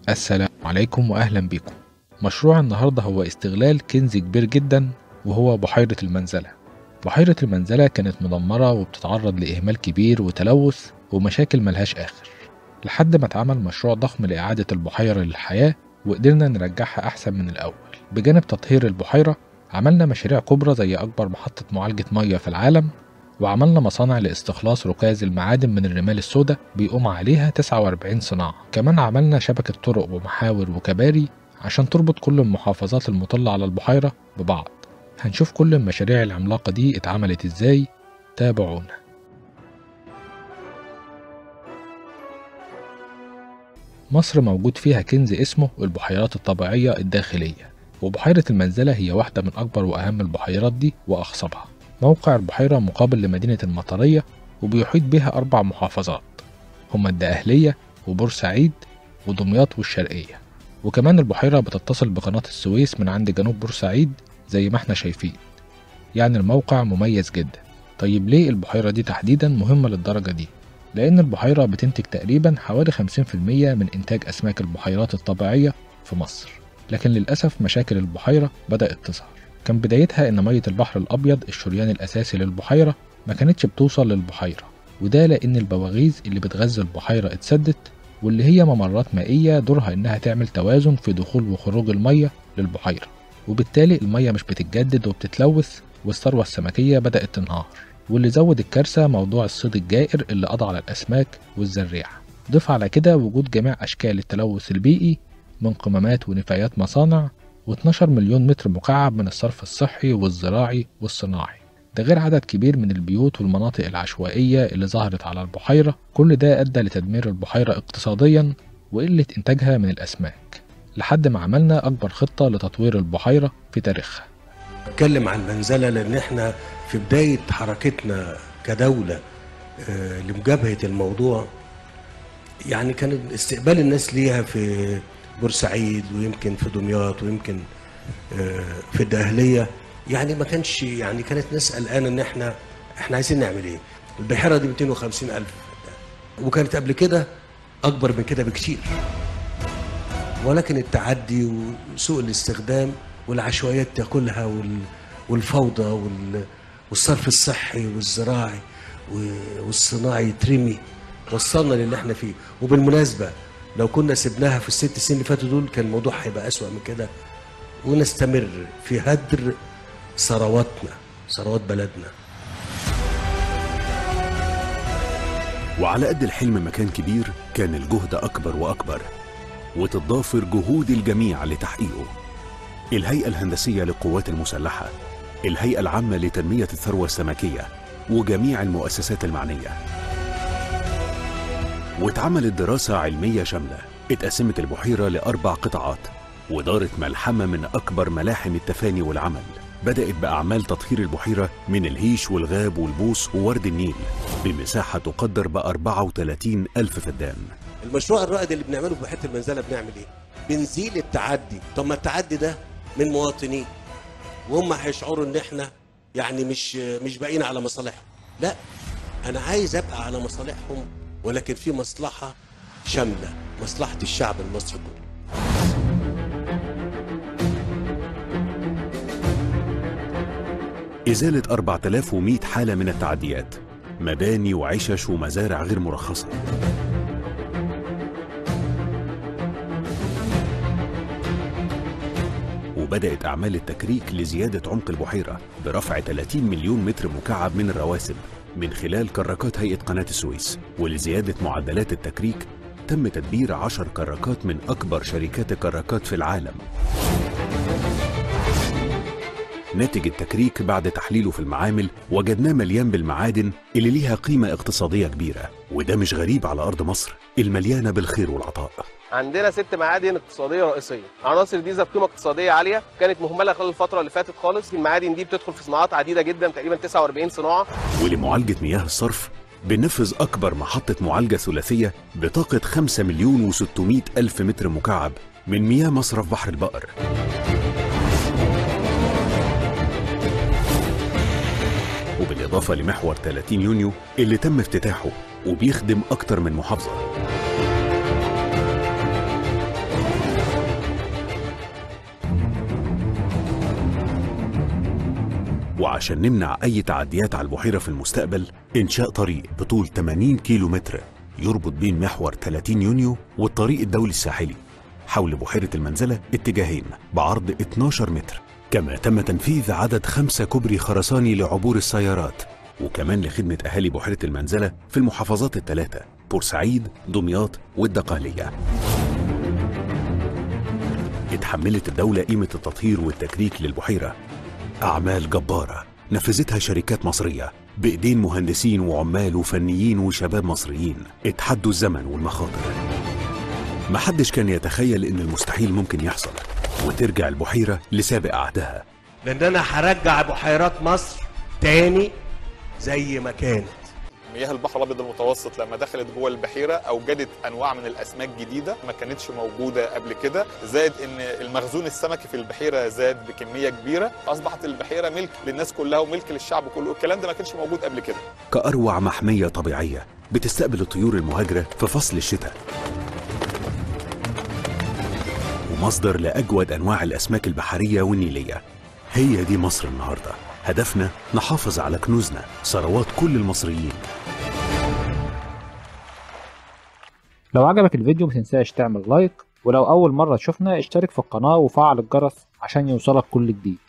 السلام عليكم وأهلا بكم مشروع النهاردة هو استغلال كنز كبير جدا وهو بحيرة المنزلة بحيرة المنزلة كانت مدمرة وبتتعرض لإهمال كبير وتلوث ومشاكل ملهاش آخر لحد ما اتعمل مشروع ضخم لإعادة البحيرة للحياة وقدرنا نرجعها أحسن من الأول بجانب تطهير البحيرة عملنا مشاريع كبرى زي أكبر محطة معالجة مية في العالم وعملنا مصانع لاستخلاص ركاز المعادن من الرمال السوداء بيقوم عليها 49 صناعة كمان عملنا شبكة طرق ومحاور وكباري عشان تربط كل المحافظات المطلة على البحيرة ببعض هنشوف كل المشاريع العملاقة دي اتعملت ازاي تابعونا مصر موجود فيها كنز اسمه البحيرات الطبيعية الداخلية وبحيرة المنزلة هي واحدة من أكبر وأهم البحيرات دي وأخصبها موقع البحيرة مقابل لمدينة المطرية وبيحيط بها أربع محافظات هما الدقهلية وبورسعيد ودمياط والشرقية وكمان البحيرة بتتصل بقناة السويس من عند جنوب بورسعيد زي ما احنا شايفين يعني الموقع مميز جدا طيب ليه البحيرة دي تحديدا مهمة للدرجة دي؟ لأن البحيرة بتنتج تقريبا حوالي 50% من إنتاج أسماك البحيرات الطبيعية في مصر لكن للأسف مشاكل البحيرة بدأت تظهر كان بدايتها إن مية البحر الأبيض الشريان الأساسي للبحيرة ما كانتش بتوصل للبحيرة وده لأن البواغيز اللي بتغذي البحيرة اتسدت واللي هي ممرات مائية دورها إنها تعمل توازن في دخول وخروج المية للبحيرة وبالتالي المية مش بتتجدد وبتتلوث والثروة السمكية بدأت تنهار واللي زود الكارثة موضوع الصيد الجائر اللي قضى على الأسماك والزريعة ضيف على كده وجود جميع أشكال التلوث البيئي من قمامات ونفايات مصانع و12 مليون متر مكعب من الصرف الصحي والزراعي والصناعي ده غير عدد كبير من البيوت والمناطق العشوائية اللي ظهرت على البحيرة كل ده أدى لتدمير البحيرة اقتصاديا وقلة إنتاجها من الأسماك لحد ما عملنا أكبر خطة لتطوير البحيرة في تاريخها اتكلم عن المنزله لان احنا في بدايه حركتنا كدوله آه، لمجابهه الموضوع يعني كان استقبال الناس ليها في بورسعيد ويمكن في دمياط ويمكن آه، في الدقهليه يعني ما كانش يعني كانت ناس قلقانه ان احنا احنا عايزين نعمل ايه؟ البحيره دي 250 الف وكانت قبل كده اكبر من كده بكتير ولكن التعدي وسوء الاستخدام والعشوائيات تاكلها وال- والفوضى وال- والصرف الصحي والزراعي و- والصناعي يترمي وصلنا للي احنا فيه وبالمناسبه لو كنا سبناها في الست سنين اللي فاتوا دول كان الموضوع هيبقى اسوأ من كده ونستمر في هدر ثرواتنا ثروات بلدنا وعلى قد الحلم ما كان كبير كان الجهد أكبر وأكبر وتتضافر جهود الجميع لتحقيقه الهيئة الهندسية للقوات المسلحة الهيئة العامة لتنمية الثروة السمكية وجميع المؤسسات المعنية واتعملت دراسة علمية شاملة اتقسمت البحيرة لأربع قطاعات ودارت ملحمة من أكبر ملاحم التفاني والعمل بدأت بأعمال تطهير البحيرة من الهيش والغاب والبوص وورد النيل بمساحة تقدر ب 34 ألف فدان المشروع الرائد اللي بنعمله في بحيره المنزله بنعمل ايه؟ بنزيل التعدي، طب ما التعدي ده من مواطنين وهم هيشعروا ان احنا يعني مش مش باقيين على مصالحهم، لا انا عايز ابقى على مصالحهم ولكن في مصلحه شامله، مصلحه الشعب المصري كله. إزالة 4100 حالة من التعديات مباني وعشش ومزارع غير مرخصة وبدأت أعمال التكريك لزيادة عمق البحيرة برفع 30 مليون متر مكعب من الرواسب من خلال كراكات هيئة قناة السويس ولزيادة معدلات التكريك تم تدبير 10 كراكات من أكبر شركات الكراكات في العالم ناتج التكريك بعد تحليله في المعامل وجدناه مليان بالمعادن اللي ليها قيمة اقتصادية كبيرة وده مش غريب على أرض مصر المليانة بالخير والعطاء عندنا ست معادن اقتصاديه رئيسيه عناصر دي ذات قيمه اقتصاديه عاليه كانت مهمله خلال الفتره اللي فاتت خالص المعادن دي بتدخل في صناعات عديده جدا تقريبا 49 صناعه ولمعالجة مياه الصرف بننفذ أكبر محطة معالجة ثلاثية بطاقة 5 مليون و600 ألف متر مكعب من مياه مصرف بحر البقر وبالإضافة لمحور 30 يونيو اللي تم افتتاحه وبيخدم أكتر من محافظة وعشان نمنع أي تعديات على البحيرة في المستقبل إنشاء طريق بطول 80 كيلو متر يربط بين محور 30 يونيو والطريق الدولي الساحلي حول بحيرة المنزلة اتجاهين بعرض 12 متر كما تم تنفيذ عدد خمسة كوبري خرساني لعبور السيارات وكمان لخدمة أهالي بحيرة المنزلة في المحافظات الثلاثة بورسعيد دمياط والدقهلية اتحملت الدولة قيمة التطهير والتكريك للبحيرة أعمال جبارة نفذتها شركات مصرية بإيدين مهندسين وعمال وفنيين وشباب مصريين اتحدوا الزمن والمخاطر محدش كان يتخيل إن المستحيل ممكن يحصل وترجع البحيرة لسابق عهدها لان انا هرجع بحيرات مصر تاني زي ما كانت مياه البحر الابيض المتوسط لما دخلت جوه البحيره اوجدت انواع من الاسماك جديده ما كانتش موجوده قبل كده زائد ان المخزون السمكي في البحيره زاد بكميه كبيره اصبحت البحيره ملك للناس كلها وملك للشعب كله الكلام ده ما كانش موجود قبل كده كأروع محمية طبيعية بتستقبل الطيور المهاجرة في فصل الشتاء ومصدر لأجود أنواع الأسماك البحرية والنيلية هي دي مصر النهاردة هدفنا نحافظ على كنوزنا ثروات كل المصريين لو عجبك الفيديو متنساش تعمل لايك ولو أول مرة تشوفنا اشترك في القناة وفعل الجرس عشان يوصلك كل جديد